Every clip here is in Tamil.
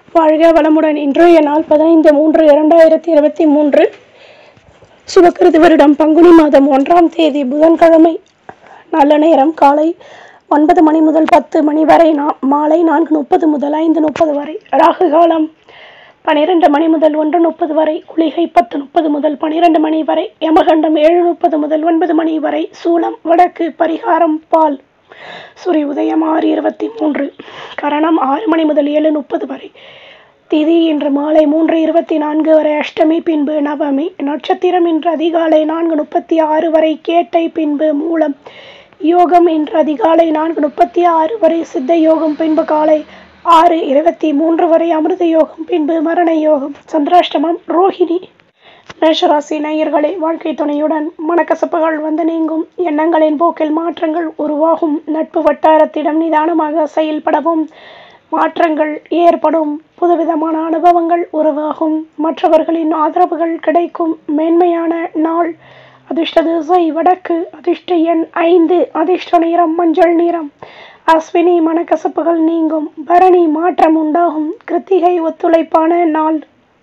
வாழ்க வளமுடன் இன்றைய நாள் பதினைந்து மூன்று இரண்டாயிரத்தி இருபத்தி மூன்று சுபக்கிருது வருடம் பங்குனி மாதம் ஒன்றாம் தேதி புதன்கிழமை நல்ல நேரம் காலை ஒன்பது மணி முதல் பத்து மணி வரை நா- மாலை நான்கு முப்பது முதல் ஐந்து முப்பது வரை ராகு காலம் பனிரெண்டு மணி முதல் ஒன்று முப்பது வரை குளிகை பத்து முப்பது முதல் பனிரெண்டு மணி வரை யமகண்டம் ஏழு முப்பது முதல் ஒன்பது மணி வரை சூலம் வடக்கு பரிகாரம் பால் சூரிய உதயம் ஆறு இருபத்தி மூன்று கரணம் ஆறு மணி முதல் ஏழு முப்பது வரை திதி இன்று மாலை மூன்று இருபத்தி நான்கு வரை அஷ்டமி பின்பு நவமி நட்சத்திரம் இன்று அதிகாலை நான்கு முப்பத்தி ஆறு வரை கேட்டை பின்பு மூலம் யோகம் இன்று அதிகாலை நான்கு முப்பத்தி ஆறு வரை சித்த யோகம் பின்பு காலை ஆறு இருபத்தி மூன்று வரை அமிர்த யோகம் பின்பு மரண யோகம் சந்திராஷ்டமம் ரோஹிணி மேஷராசி நேயர்களே வாழ்க்கை துணையுடன் மனக்கசப்புகள் வந்து நீங்கும் எண்ணங்களின் போக்கில் மாற்றங்கள் உருவாகும் நட்பு வட்டாரத்திடம் நிதானமாக செயல்படவும் மாற்றங்கள் ஏற்படும் புதுவிதமான அனுபவங்கள் உருவாகும் மற்றவர்களின் ஆதரவுகள் கிடைக்கும் மேன்மையான நாள் அதிர்ஷ்ட திசை வடக்கு அதிர்ஷ்ட எண் ஐந்து அதிர்ஷ்ட நிறம் மஞ்சள் நிறம் அஸ்வினி மனக்கசப்புகள் நீங்கும் பரணி மாற்றம் உண்டாகும் கிருத்திகை ஒத்துழைப்பான நாள்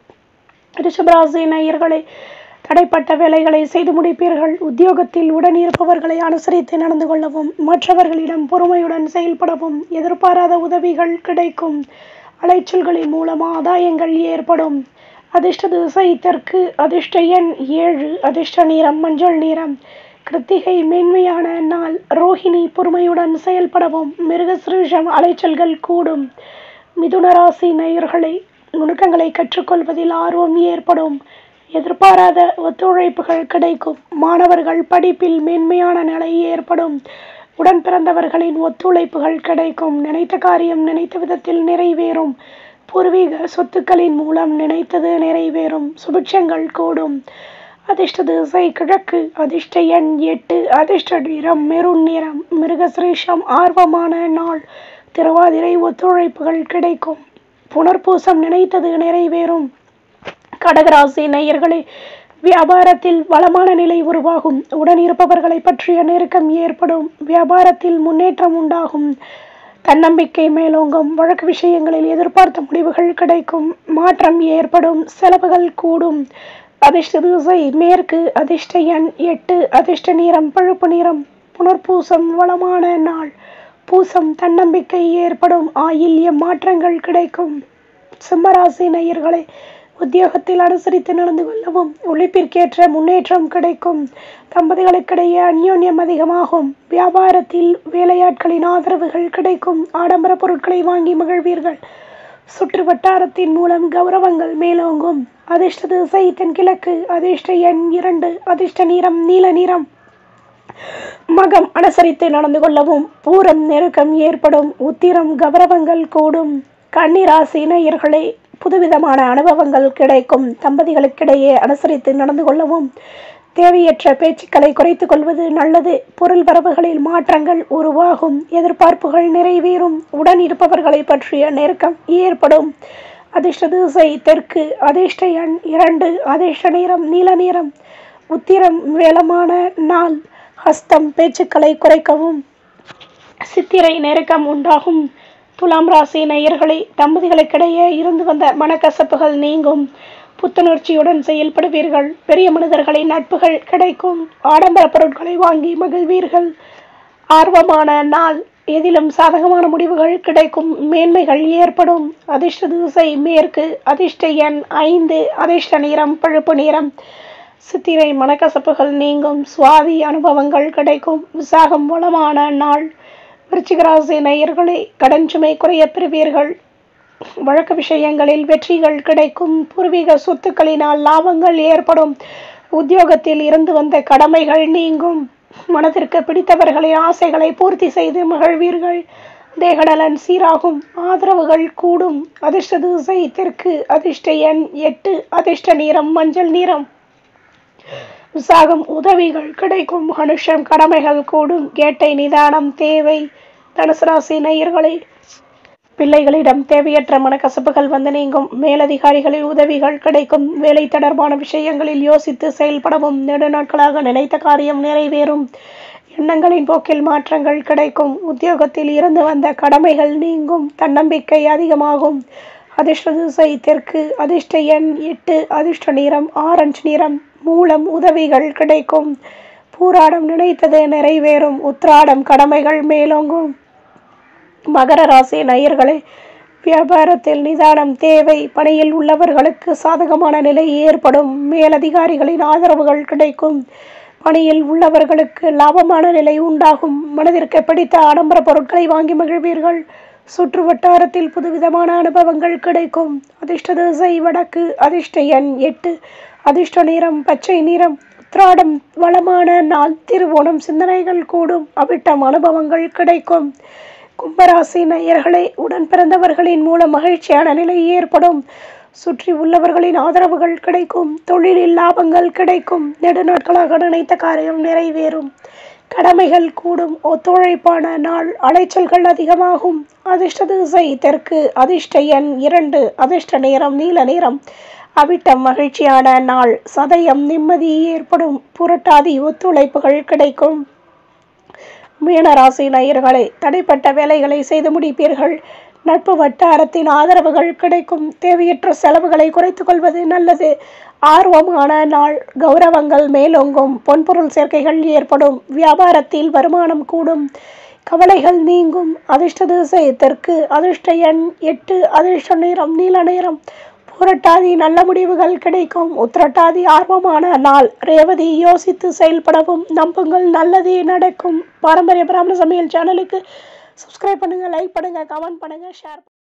ரிஷபராசி நேயர்களே தடைப்பட்ட வேலைகளை செய்து முடிப்பீர்கள் உத்தியோகத்தில் உடன் இருப்பவர்களை அனுசரித்து நடந்து கொள்ளவும் மற்றவர்களிடம் பொறுமையுடன் செயல்படவும் எதிர்பாராத உதவிகள் கிடைக்கும் அலைச்சல்களின் மூலம் ஆதாயங்கள் ஏற்படும் அதிர்ஷ்ட திசை தெற்கு அதிர்ஷ்ட எண் ஏழு அதிர்ஷ்ட நிறம் மஞ்சள் நிறம் கிருத்திகை மேன்மையான நாள் ரோஹிணி பொறுமையுடன் செயல்படவும் மிருகசிருஷம் அலைச்சல்கள் கூடும் மிதுன ராசி நேயர்களே நுணுக்கங்களை கற்றுக்கொள்வதில் ஆர்வம் ஏற்படும் எதிர்பாராத ஒத்துழைப்புகள் கிடைக்கும் மாணவர்கள் படிப்பில் மேன்மையான நிலை ஏற்படும் உடன் பிறந்தவர்களின் ஒத்துழைப்புகள் கிடைக்கும் நினைத்த காரியம் நினைத்த விதத்தில் நிறைவேறும் பூர்வீக சொத்துக்களின் மூலம் நினைத்தது நிறைவேறும் சுபிட்சங்கள் கூடும் அதிர்ஷ்ட திசை கிழக்கு அதிர்ஷ்ட எண் எட்டு அதிர்ஷ்ட நிறம் மெருண் நிறம் மிருகசிரேஷம் ஆர்வமான நாள் திருவாதிரை ஒத்துழைப்புகள் கிடைக்கும் புனர்பூசம் நினைத்தது நிறைவேறும் கடகராசி நேயர்களே வியாபாரத்தில் வளமான நிலை உருவாகும் உடன் இருப்பவர்களை பற்றிய நெருக்கம் ஏற்படும் வியாபாரத்தில் முன்னேற்றம் உண்டாகும் தன்னம்பிக்கை மேலோங்கும் வழக்கு விஷயங்களில் எதிர்பார்த்த முடிவுகள் கிடைக்கும் மாற்றம் ஏற்படும் செலவுகள் கூடும் அதிர்ஷ்ட திசை மேற்கு அதிர்ஷ்ட எண் எட்டு அதிர்ஷ்ட நிறம் பழுப்பு நிறம் புனர்பூசம் வளமான நாள் பூசம் தன்னம்பிக்கை ஏற்படும் ஆயில்யம் மாற்றங்கள் கிடைக்கும் சிம்மராசி நேயர்களே உத்தியோகத்தில் அனுசரித்து நடந்து கொள்ளவும் உழைப்பிற்கேற்ற முன்னேற்றம் கிடைக்கும் தம்பதிகளுக்கிடையே அந்யோன்யம் அதிகமாகும் வியாபாரத்தில் வேலையாட்களின் ஆதரவுகள் கிடைக்கும் ஆடம்பர பொருட்களை வாங்கி மகிழ்வீர்கள் சுற்று வட்டாரத்தின் மூலம் கௌரவங்கள் மேலோங்கும் அதிர்ஷ்ட திசை தென்கிழக்கு அதிர்ஷ்ட எண் இரண்டு அதிர்ஷ்ட நிறம் நீல நிறம் மகம் அனுசரித்து நடந்து கொள்ளவும் பூரம் நெருக்கம் ஏற்படும் உத்திரம் கௌரவங்கள் கூடும் கன்னிராசி நேயர்களே புதுவிதமான அனுபவங்கள் கிடைக்கும் தம்பதிகளுக்கிடையே அனுசரித்து நடந்து கொள்ளவும் தேவையற்ற பேச்சுக்களை குறைத்துக் கொள்வது நல்லது பொருள் வரவுகளில் மாற்றங்கள் உருவாகும் எதிர்பார்ப்புகள் நிறைவேறும் உடன் இருப்பவர்களை பற்றிய நெருக்கம் ஏற்படும் அதிர்ஷ்ட திசை தெற்கு அதிர்ஷ்ட எண் இரண்டு அதிர்ஷ்ட நிறம் நீல நிறம் உத்திரம் வேளமான நாள் ஹஸ்தம் பேச்சுக்களை குறைக்கவும் சித்திரை நெருக்கம் உண்டாகும் துலாம் ராசி நேயர்களே தம்பதிகளுக்கிடையே இருந்து வந்த மனக்கசப்புகள் நீங்கும் புத்துணர்ச்சியுடன் செயல்படுவீர்கள் பெரிய மனிதர்களின் நட்புகள் கிடைக்கும் ஆடம்பர பொருட்களை வாங்கி மகிழ்வீர்கள் ஆர்வமான நாள் எதிலும் சாதகமான முடிவுகள் கிடைக்கும் மேன்மைகள் ஏற்படும் அதிர்ஷ்ட திசை மேற்கு அதிர்ஷ்ட எண் ஐந்து அதிர்ஷ்ட நிறம் பழுப்பு நிறம் சித்திரை மனக்கசப்புகள் நீங்கும் சுவாதி அனுபவங்கள் கிடைக்கும் விசாகம் வளமான நாள் விருச்சிகராசி நேயர்களே கடன் சுமை குறைய பெறுவீர்கள் வழக்கு விஷயங்களில் வெற்றிகள் கிடைக்கும் பூர்வீக சொத்துக்களினால் லாபங்கள் ஏற்படும் உத்தியோகத்தில் இருந்து வந்த கடமைகள் நீங்கும் மனதிற்கு பிடித்தவர்களின் ஆசைகளை பூர்த்தி செய்து மகிழ்வீர்கள் தேகநலன் சீராகும் ஆதரவுகள் கூடும் அதிர்ஷ்ட திசை தெற்கு அதிர்ஷ்ட எண் எட்டு அதிர்ஷ்ட நிறம் மஞ்சள் நிறம் விசாகம் உதவிகள் கிடைக்கும் மனுஷம் கடமைகள் கூடும் கேட்டை நிதானம் தேவை தனுசு ராசி நேயர்களே பிள்ளைகளிடம் தேவையற்ற மனக்கசப்புகள் வந்து நீங்கும் மேலதிகாரிகளின் உதவிகள் கிடைக்கும் வேலை தொடர்பான விஷயங்களில் யோசித்து செயல்படவும் நெடுநாட்களாக நினைத்த காரியம் நிறைவேறும் எண்ணங்களின் போக்கில் மாற்றங்கள் கிடைக்கும் உத்தியோகத்தில் இருந்து வந்த கடமைகள் நீங்கும் தன்னம்பிக்கை அதிகமாகும் அதிர்ஷ்ட திசை தெற்கு அதிர்ஷ்ட எண் எட்டு அதிர்ஷ்ட நிறம் ஆரஞ்சு நிறம் மூலம் உதவிகள் கிடைக்கும் பூராடம் நினைத்தது நிறைவேறும் உத்ராடம் கடமைகள் மேலோங்கும் மகர ராசி நேயர்களே வியாபாரத்தில் நிதானம் தேவை பணியில் உள்ளவர்களுக்கு சாதகமான நிலை ஏற்படும் மேலதிகாரிகளின் ஆதரவுகள் கிடைக்கும் பணியில் உள்ளவர்களுக்கு லாபமான நிலை உண்டாகும் மனதிற்கு பிடித்த ஆடம்பர பொருட்களை வாங்கி மகிழ்வீர்கள் சுற்று வட்டாரத்தில் புதுவிதமான அனுபவங்கள் கிடைக்கும் அதிர்ஷ்ட திசை வடக்கு அதிர்ஷ்ட எண் எட்டு அதிர்ஷ்ட நிறம் பச்சை நிறம் உத்ராடம் வளமான நாள் திருவோணம் சிந்தனைகள் கூடும் அவிட்டம் அனுபவங்கள் கிடைக்கும் கும்பராசி நேயர்களே உடன் பிறந்தவர்களின் மூலம் மகிழ்ச்சியான நிலை ஏற்படும் சுற்றி உள்ளவர்களின் ஆதரவுகள் கிடைக்கும் தொழிலில் லாபங்கள் கிடைக்கும் நெடுநாட்களாக நினைத்த காரியம் நிறைவேறும் கடமைகள் கூடும் ஒத்துழைப்பான நாள் அலைச்சல்கள் அதிகமாகும் அதிர்ஷ்ட திசை தெற்கு அதிர்ஷ்ட எண் இரண்டு அதிர்ஷ்ட நேரம் நீல நேரம் அவிட்டம் மகிழ்ச்சியான நாள் சதயம் நிம்மதி ஏற்படும் புரட்டாதி ஒத்துழைப்புகள் கிடைக்கும் மீனராசி நேயர்களே தடைப்பட்ட வேலைகளை செய்து முடிப்பீர்கள் நட்பு வட்டாரத்தின் ஆதரவுகள் கிடைக்கும் தேவையற்ற செலவுகளை குறைத்துக் கொள்வது நல்லது ஆர்வமான நாள் கௌரவங்கள் மேலோங்கும் பொன்பொருள் சேர்க்கைகள் ஏற்படும் வியாபாரத்தில் வருமானம் கூடும் கவலைகள் நீங்கும் அதிர்ஷ்ட திசை தெற்கு அதிர்ஷ்ட எண் எட்டு அதிர்ஷ்ட நேரம் நீல நேரம் புரட்டாதி நல்ல முடிவுகள் கிடைக்கும் உத்திரட்டாதி ஆர்வமான நாள் ரேவதி யோசித்து செயல்படவும் நம்புங்கள் நல்லதே நடக்கும் பாரம்பரிய பிராமண சமையல் சேனலுக்கு சப்ஸ்கிரைப் பண்ணுங்கள் லைக் பண்ணுங்கள் கமெண்ட் பண்ணுங்கள் ஷேர்